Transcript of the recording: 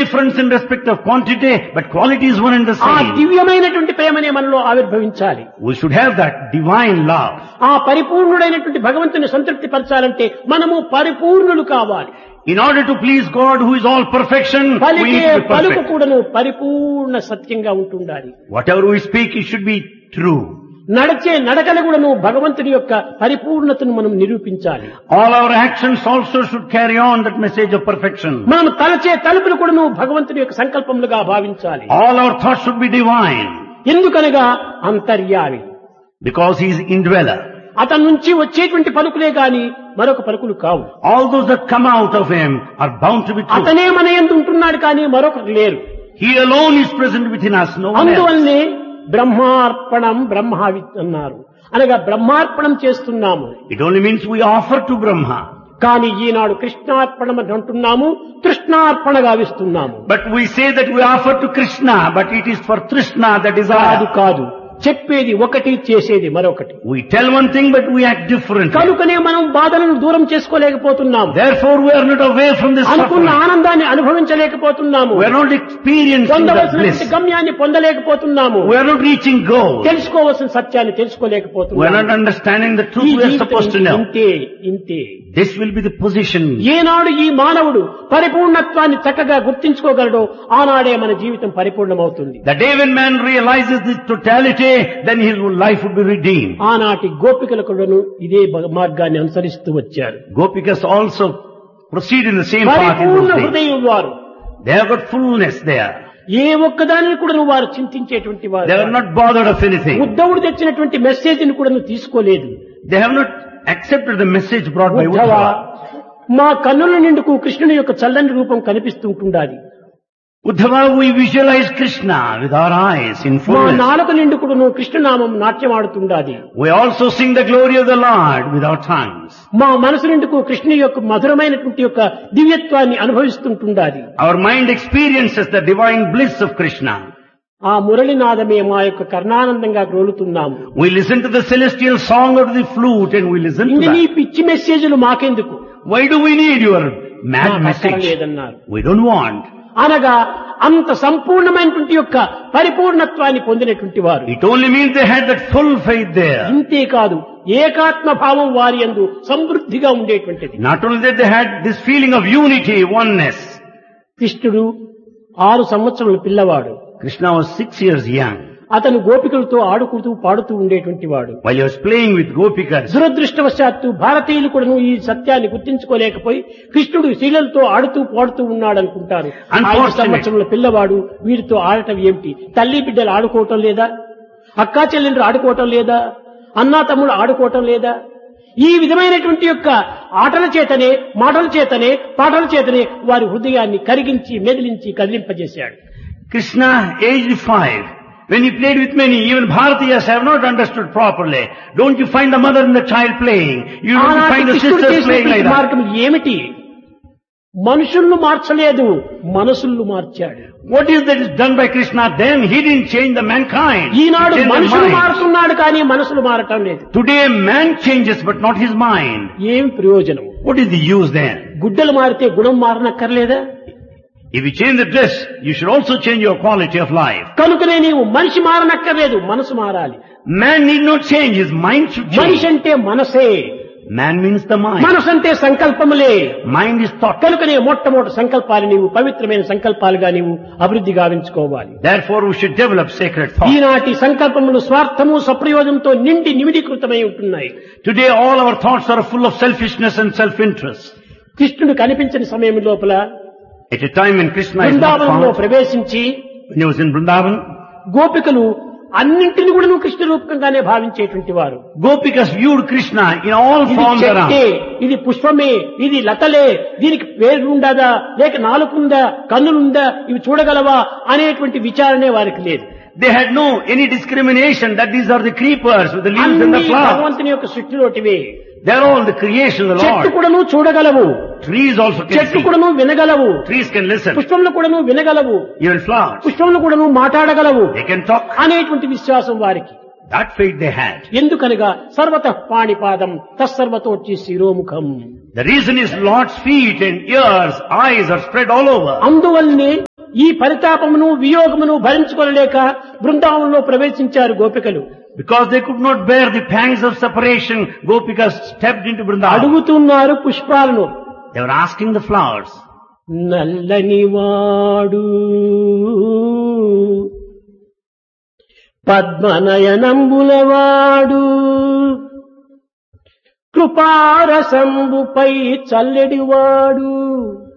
difference in respect of quantity, but quality is one and the ఆ same. దివ్యమైనటువంటి ప్రేమనే మనలో ఆవిర్భవించాలి We should have that divine love. ఆ పరిపూర్ణుడైనటువంటి భగవంతుని సంతృప్తి పరచాలంటే మనము పరిపూర్ణులు కావాలి In order to please God who is all perfection, we పలికే need to be పలుకు perfect. కూడాను పరిపూర్ణ సత్యంగా ఉంటుండాలి Whatever we speak, it should be true. నడిచే నడకలు కూడాను భగవంతుని యొక్క పరిపూర్ణతను మనం నిరూపించాలి All our actions also should carry on that message of perfection. మనం తలచే తలుపులు కూడాను భగవంతుని యొక్క సంకల్పములుగా భావించాలి All our thoughts should be divine ఎందుకనగా అంతర్యామి because He is indweller. అతని నుంచి వచ్చేటువంటి పలుకులే గాని మరొక పలుకులు కావు All those that come out of Him are bound to be true. అతనే మన ఎందు ఉంటున్నాడు కానీ మరొకరు లేరు He alone is present within us, no one else. అందువల్లనే బ్రహ్మార్పణం బ్రహ్మావి అన్నారు అనగా బ్రహ్మార్పణం చేస్తున్నాము It only means we offer to Brahma. కానీ ఈనాడు కృష్ణార్పణం అని అంటున్నాము కృష్ణార్పణ గావిస్తున్నాము But we say that we offer to Krishna, but it is for Trishna, the కాదు desire. కాదు చెప్పేది ఒకటి చేసేది మరొకటి We tell one thing, but we act differently. కనుకనే మనం బాధలను దూరం చేసుకోలేకపోతున్నాం Therefore, we are not away from this అనుకున్న suffering. ఆనందాన్ని అనుభవించలేకపోతున్నాము We are not experiencing the పొందవలసినటువంటి bliss. గమ్యాన్ని పొందలేకపోతున్నాము We are not reaching goal. తెలుసుకోవలసిన సత్యాన్ని We are not తెలుసుకోలేకపోతున్నాము understanding the ఈ truth we are జీవితం supposed to know. ఇంతే ఇంతే This will be the position. ఏనాడు ఈ మానవుడు పరిపూర్ణత్వాన్ని చక్కగా గుర్తించుకోగలడో ఆనాడే మన జీవితం పరిపూర్ణమవుతుంది The day when man realizes this totality, then his life would be redeemed. ఆనాటి గోపికల కూడాను ఇదే భగ- మార్గాన్ని అనుసరిస్తూ వచ్చారు Gopikas also proceed in the same path in పరిపూర్ణ those days. హృదయం వారు They have got fullness there. ఏ ఒక్కదానిని కూడా వారు చింతించేటువంటి వారు They are not bothered of anything. ఉద్ధవుడు తెచ్చినటువంటి మెసేజ్ ని కూడా తీసుకోలేదు They have not accepted the message brought by Uddhava Uddhava. మా కన్నుల నిండుకు కృష్ణుని యొక్క చల్లని రూపం కనిపిస్తుంటుండాలి Uddhava, we visualize Krishna with our eyes in మా fullness. నాలుక నిండుకుడును కృష్ణనామం నాట్యం ఆడుతుండాలి We also sing the glory of the Lord with our tongues. మా మనసు నిండుకు కృష్ణు యొక్క మధురమైనటువంటి యొక్క దివ్యత్వాన్ని అనుభవిస్తుంటుండాలి Our mind experiences the divine bliss of Krishna. ఆ మురళినాదమే మా యొక్క కర్ణానందంగా గ్రోలుతున్నాము We listen to the celestial song of the flute and we listen to ఇంక నీ that. పిచ్చి మెసేజ్లు మాకెందుకు Why do we need your mad మాకు message? అక్కర్లేదన్నారు We don't want. అనగా అంత సంపూర్ణమైనటువంటి యొక్క పరిపూర్ణత్వాన్ని పొందినటువంటి వారు It only means they had that full faith there. ఇంతే కాదు ఏకాత్మ భావం వారి యందు సమృద్ధిగా ఉండేటువంటిది Not only that they had this feeling of unity, oneness. కృష్ణుడు ఆరు సంవత్సరముల పిల్లవాడు Krishna was six years young. అతను గోపికలతో ఆడుకుంటూ పాడుతూ ఉండేటువంటి వాడు While he was playing with Gopikas, దురదృష్టవశాత్తు భారతీయులు కూడా ఈ సత్యాన్ని గుర్తించుకోలేకపోయి కృష్ణుడు శీలలతో ఆడుతూ పాడుతూ ఉన్నాడు అనుకుంటారు ఐదు Unfortunate. సంవత్సరముల పిల్లవాడు వీరితో ఆడటం ఏమిటి తల్లి బిడ్డలు ఆడుకోవటం లేదా అక్కా చెల్లెండ్రు ఆడుకోవటం లేదా అన్నా తమ్ముడు ఆడుకోవటం లేదా ఈ విధమైనటువంటి యొక్క ఆటల చేతనే మాటల చేతనే పాటల చేతనే వారి హృదయాన్ని కరిగించి మెదిలించి కదిలింపజేశాడు Krishna, aged five, when he played with many, even Bharatiyas have not understood properly. Don't you find the mother and the child playing? You don't ఆనాటి find the కృష్ణుడు sisters playing like చేసినటువంటి that. మార్గం ఏమిటి మనుషులను మార్చలేదు మనసులను మార్చాడు What is that is done by Krishna then? He didn't change the mankind. He Eenadu changed the మనుషులు mind. మారుతున్నాడు కానీ మనసులు మారటం లేదు Today man changes but not his mind. ఏం ప్రయోజనం What is the use then? గుడ్డలు మారితే గుణం మారనక్కర్లేదా If you change the dress, you should also change your quality of life. కనుకనే నీవు మనిషి మారనక్కర్లేదు మనసు మారాలి Man need not change, his mind should మనిషి change. అంటే మనసే Man means the mind. మనసు అంటే సంకల్పములే Mind is thought. కనుకనే మొట్టమొదటి సంకల్పాలు నీవు పవిత్రమైన సంకల్పాలుగా నీవు అభివృద్ధి గావించుకోవాలి Therefore we should develop sacred thought. ఈనాటి సంకల్పములు స్వార్థము సప్రయోజనంతో నిండి నిమిడీకృతమై ఉంటున్నాయి Today all our thoughts are full of selfishness and self-interest. కృష్ణుడు కనిపించని సమయం లోపల At a time when Krishna is not బృందావనంలో found, ప్రవేశించి when he was in Vrindavan, గోపికలు అన్నింటిని కూడా నువ్వు కృష్ణ రూపకంగానే భావించేటువంటి వారు Gopikas viewed Krishna in all ఇది forms చెట్టే around. ఇది పుష్పమే ఇది లతలే దీనికి పేరు ఉండదా లేక నాలుగుందా కన్నులుందా ఇవి చూడగలవా అనేటువంటి విచారణే వారికి లేదు They had no any discrimination that these are the creepers with the leaves and అన్ని the flowers. భగవంతుని యొక్క సృష్టిలోటివే They are all the creation of the చెట్టు Lord. కూడాను చూడగలవు Trees also can చెట్టు see. కూడాను వినగలవు Trees can listen. పుష్పములు కూడాను వినగలవు Even flowers. పుష్పములు కూడాను మాట్లాడగలవు They can talk. అనేటువంటి విశ్వాసం వారికి That faith they had. ఎందుకనగా సర్వత పాణిపాదం తస్సర్వతోచి శిరోముఖం The reason is Lord's feet and ears, eyes are spread all over. అందువల్లనే ఈ పరితాపమును వియోగమును భరించుకోలేక బృందావనంలో ప్రవేశించారు గోపికలు Because they could not bear the pangs of separation, Gopikas stepped into Vrindavan. అడుగుతున్నారు పుష్పాలను They were asking the flowers, నల్లని వాడు పద్మనయనంబులవాడు కృపారసంబుపై చల్లెడివాడు